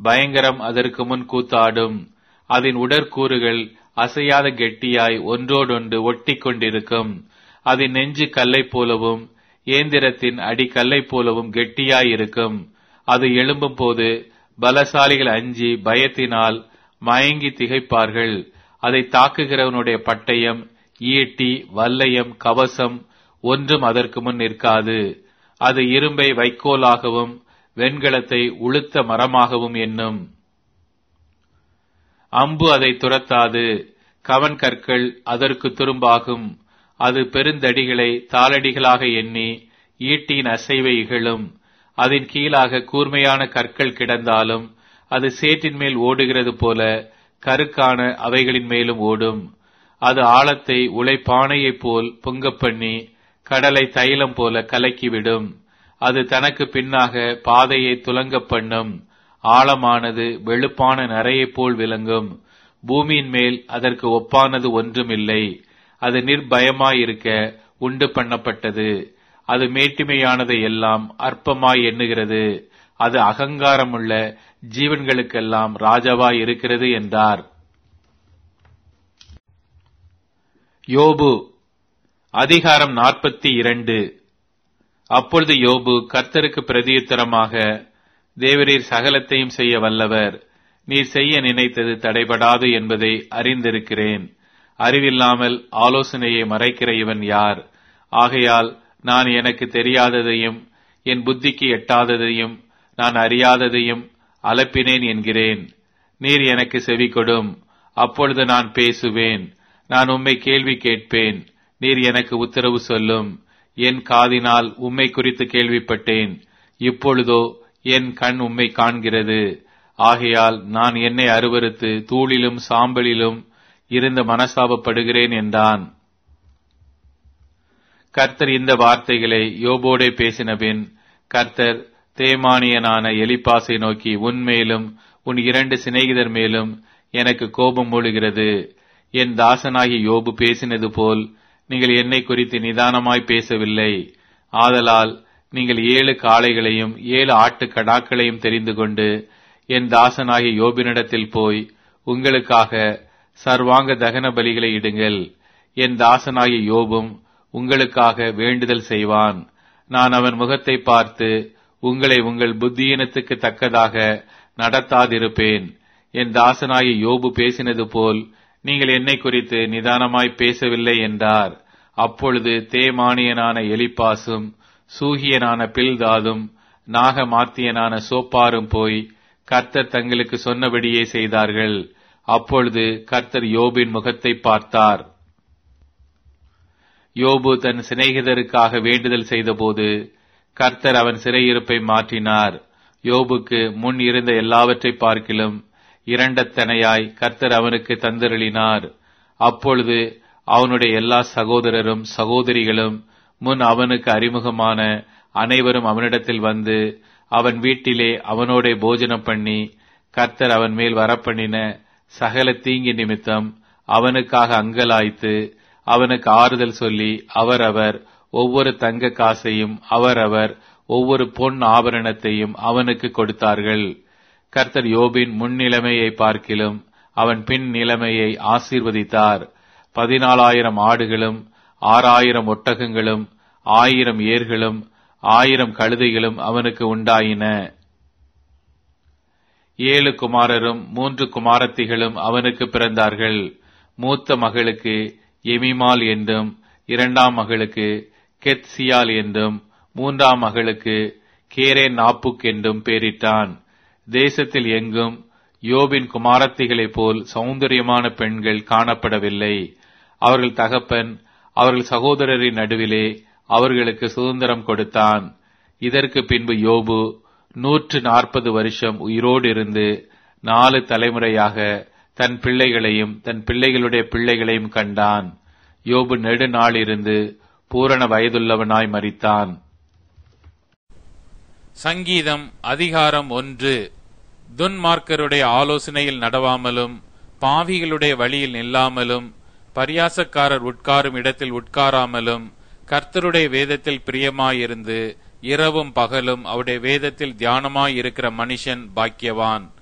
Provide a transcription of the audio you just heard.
பயங்கரம் அதற்கு முன் கூத்தாடும் அதன் உடற்கூறுகள் அசையாத கெட்டியாய் ஒன்றோடொன்று ஒட்டி கொண்டிருக்கும் அதன் நெஞ்சு கல்லை போலவும் ஏந்திரத்தின் அடி கல்லை போலவும் கெட்டியாயிருக்கும் அது எழும்பும் போது பலசாலிகள் அஞ்சி பயத்தினால் மயங்கி திகைப்பார்கள் அதை தாக்குகிறவனுடைய பட்டயம் ஈட்டி வல்லையம் கவசம் ஒன்றும் அதற்கு முன் நிற்காது அது இரும்பை வைக்கோலாகவும் வெண்கலத்தை உளுத்த மரமாகவும் எண்ணும் அம்பு அதை துரத்தாது கவன் கற்கள் அதற்கு துரும்பாகும் அது பெருந்தடிகளை தாளடிகளாக எண்ணி ஈட்டியின் அசைவை இகழும் அதன் கீழாக கூர்மையான கற்கள் கிடந்தாலும் அது சேற்றின் மேல் ஓடுகிறது போல கருக்கான அவைகளின் மேலும் ஓடும் அது ஆழத்தை உழைப்பானையைப் போல் பொங்கப் பண்ணி கடலை தைலம் போல கலக்கிவிடும் அது தனக்கு பின்னாக பாதையை துலங்கப் பண்ணும் ஆழமானது வெளுப்பான நரையைப் போல் விளங்கும் பூமியின் மேல் அதற்கு ஒப்பானது ஒன்றுமில்லை அது நிர்பயமாயிருக்க உண்டு பண்ணப்பட்டது அது மேட்டிமையானதை எல்லாம் அற்பமாய் எண்ணுகிறது அது அகங்காரமுள்ள ஜீவன்களுக்கெல்லாம் ராஜாவாய் இருக்கிறது என்றார் யோபு அதிகாரம் நாற்பத்தி இரண்டு அப்பொழுது யோபு கர்த்தருக்கு பிரதியுத்தரமாக தேவரீர் சகலத்தையும் செய்ய வல்லவர் நீர் செய்ய நினைத்தது தடைபடாது என்பதை அறிந்திருக்கிறேன் அறிவில்லாமல் ஆலோசனையை மறைக்கிற இவன் யார் ஆகையால் நான் எனக்கு தெரியாததையும் என் புத்திக்கு எட்டாததையும் நான் அறியாததையும் அலப்பினேன் என்கிறேன் நீர் எனக்கு செவி கொடும் அப்பொழுது நான் பேசுவேன் நான் உம்மை கேள்வி கேட்பேன் நீர் எனக்கு உத்தரவு சொல்லும் என் காதினால் உம்மை குறித்து கேள்விப்பட்டேன் இப்பொழுதோ என் கண் உம்மை காண்கிறது ஆகையால் நான் என்னை அருவருத்து தூளிலும் சாம்பலிலும் இருந்து மனசாபப்படுகிறேன் என்றான் கர்த்தர் இந்த வார்த்தைகளை யோபோடே பேசினபின் கர்த்தர் தேமானியனான எலிப்பாசை நோக்கி உன்மேலும் உன் இரண்டு சிநேகிதர் மேலும் எனக்கு கோபம் மூழுகிறது என் தாசனாகி யோபு பேசினது போல் நீங்கள் என்னை குறித்து நிதானமாய் பேசவில்லை ஆதலால் நீங்கள் ஏழு காளைகளையும் ஏழு ஆட்டு கடாக்களையும் தெரிந்து கொண்டு என் தாசனாகி யோபினிடத்தில் போய் உங்களுக்காக சர்வாங்க தகன பலிகளை இடுங்கள் என் தாசனாகி யோபும் உங்களுக்காக வேண்டுதல் செய்வான் நான் அவன் முகத்தை பார்த்து உங்களை உங்கள் புத்தியினத்துக்கு தக்கதாக நடத்தாதிருப்பேன் என் தாசனாகி யோபு பேசினது போல் நீங்கள் என்னை குறித்து நிதானமாய் பேசவில்லை என்றார் அப்பொழுது தேமானியனான எலிப்பாசும் சூகியனான பில்தாதும் நாகமாத்தியனான சோப்பாரும் போய் கர்த்தர் தங்களுக்கு சொன்னபடியே செய்தார்கள் அப்பொழுது கர்த்தர் யோபின் முகத்தை பார்த்தார் யோபு தன் சிநேகிதருக்காக வேண்டுதல் செய்தபோது கர்த்தர் அவன் சிறையிருப்பை மாற்றினார் யோபுக்கு முன் இருந்த எல்லாவற்றை பார்க்கிலும் இரண்டத்தனையாய் கர்த்தர் அவனுக்கு தந்தருளினார் அப்பொழுது அவனுடைய எல்லா சகோதரரும் சகோதரிகளும் முன் அவனுக்கு அறிமுகமான அனைவரும் அவனிடத்தில் வந்து அவன் வீட்டிலே அவனோட போஜனம் பண்ணி கர்த்தர் அவன் மேல் வரப்பண்ணின சகல தீங்கி நிமித்தம் அவனுக்காக அங்கலாய்த்து அவனுக்கு ஆறுதல் சொல்லி அவரவர் ஒவ்வொரு தங்க காசையும் அவரவர் ஒவ்வொரு பொன் ஆபரணத்தையும் அவனுக்கு கொடுத்தார்கள் கர்த்தர் யோபின் முன்னிலைமையை பார்க்கிலும் அவன் பின் நிலைமையை ஆசீர்வதித்தார் பதினாலாயிரம் ஆடுகளும் ஆறாயிரம் ஒட்டகங்களும் ஆயிரம் ஏர்களும் ஆயிரம் கழுதைகளும் அவனுக்கு உண்டாயின ஏழு குமாரரும் மூன்று குமாரத்திகளும் அவனுக்கு பிறந்தார்கள் மூத்த மகளுக்கு எமிமால் என்றும் இரண்டாம் மகளுக்கு கெத்சியால் என்றும் மூன்றாம் மகளுக்கு கேரே நாப்புக் என்றும் பெயரிட்டான் தேசத்தில் எங்கும் யோபின் குமாரத்திகளைப் போல் சௌந்தரியமான பெண்கள் காணப்படவில்லை அவர்கள் தகப்பன் அவர்கள் சகோதரரின் நடுவிலே அவர்களுக்கு சுதந்திரம் கொடுத்தான் இதற்கு பின்பு யோபு நூற்று நாற்பது வருஷம் உயிரோடு இருந்து நாலு தலைமுறையாக தன் பிள்ளைகளையும் தன் பிள்ளைகளுடைய பிள்ளைகளையும் கண்டான் யோபு நெடுநாளிருந்து பூரண வயதுள்ளவனாய் மரித்தான் சங்கீதம் அதிகாரம் ஒன்று துன்மார்க்கருடைய ஆலோசனையில் நடவாமலும் பாவிகளுடைய வழியில் நில்லாமலும் பரியாசக்காரர் உட்காரும் இடத்தில் உட்காராமலும் கர்த்தருடைய வேதத்தில் பிரியமாயிருந்து இரவும் பகலும் அவருடைய வேதத்தில் தியானமாயிருக்கிற மனுஷன் பாக்கியவான்